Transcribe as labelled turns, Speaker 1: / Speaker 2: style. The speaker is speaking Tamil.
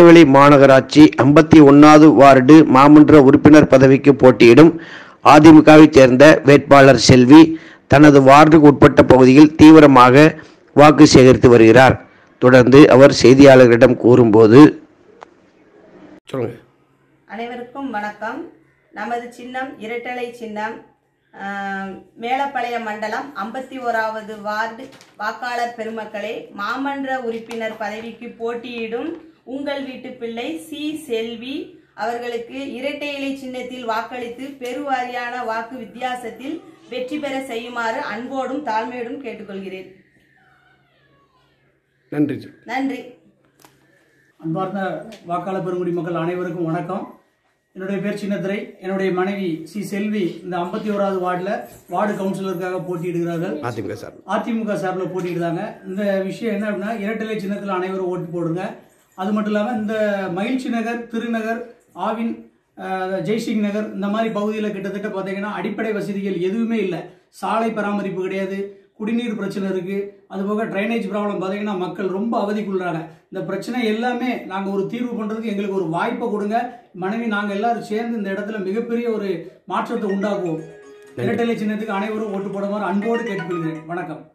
Speaker 1: திருநெல்வேலி மாநகராட்சி ஐம்பத்தி ஒன்றாவது வார்டு மாமன்ற உறுப்பினர் பதவிக்கு போட்டியிடும் அதிமுகவைச் சேர்ந்த வேட்பாளர் செல்வி தனது வார்டுக்கு உட்பட்ட பகுதியில் தீவிரமாக வாக்கு சேகரித்து வருகிறார் தொடர்ந்து அவர் செய்தியாளர்களிடம் கூறும்போது சொல்லுங்க
Speaker 2: அனைவருக்கும் வணக்கம் நமது சின்னம் இரட்டலை சின்னம் ஆம், மேலப்பாளைய மண்டலம் ஐம்பத்தி ஓராவது வார்டு வாக்காளர் பெருமக்களே மாமன்ற உறுப்பினர் பதவிக்கு போட்டியிடும் உங்கள் வீட்டு பிள்ளை சி செல்வி அவர்களுக்கு இரட்டை இலை சின்னத்தில் வாக்களித்து பெருவாரியான வாக்கு வித்தியாசத்தில் வெற்றி பெற செய்யுமாறு அன்போடும் தாழ்மையோடும் கேட்டுக்கொள்கிறேன்
Speaker 1: நன்றி
Speaker 2: நன்றி
Speaker 3: அன்பார்ந்த வாக்காளர் பெருங்குடி மக்கள் அனைவருக்கும் வணக்கம் என்னுடைய பேர் சின்னத்திரை என்னுடைய மனைவி சி செல்வி இந்த ஐம்பத்தி ஓராவது வார்டில் வார்டு கவுன்சிலருக்காக போட்டியிடுகிறார்கள்
Speaker 1: அதிமுக சார்
Speaker 3: அதிமுக சார்பில் போட்டியிடுறாங்க இந்த விஷயம் என்ன அப்படின்னா இரட்டலை சின்னத்தில் அனைவரும் ஓட்டு போடுங்க அது மட்டும் இல்லாமல் இந்த மகிழ்ச்சி நகர் திருநகர் ஆவின் அஹ், ஜெய்சிங் நகர் இந்த மாதிரி பகுதியில் கிட்டத்தட்ட பார்த்தீங்கன்னா அடிப்படை வசதிகள் எதுவுமே இல்லை சாலை பராமரிப்பு கிடையாது குடிநீர் பிரச்சனை இருக்கு அதுபோக ட்ரைனேஜ் ப்ராப்ளம் பார்த்தீங்கன்னா மக்கள் ரொம்ப அவதிக்குள்ளாங்க இந்த பிரச்சனை எல்லாமே நாங்கள் ஒரு தீர்வு பண்ணுறதுக்கு எங்களுக்கு ஒரு வாய்ப்பை கொடுங்க மனைவி நாங்கள் எல்லாரும் சேர்ந்து இந்த இடத்துல மிகப்பெரிய ஒரு மாற்றத்தை உண்டாக்குவோம் இரட்டலை சின்னத்துக்கு அனைவரும் ஓட்டு போடுமாறு அன்போடு கேட்டுக்கொள்கிறேன் வணக்கம்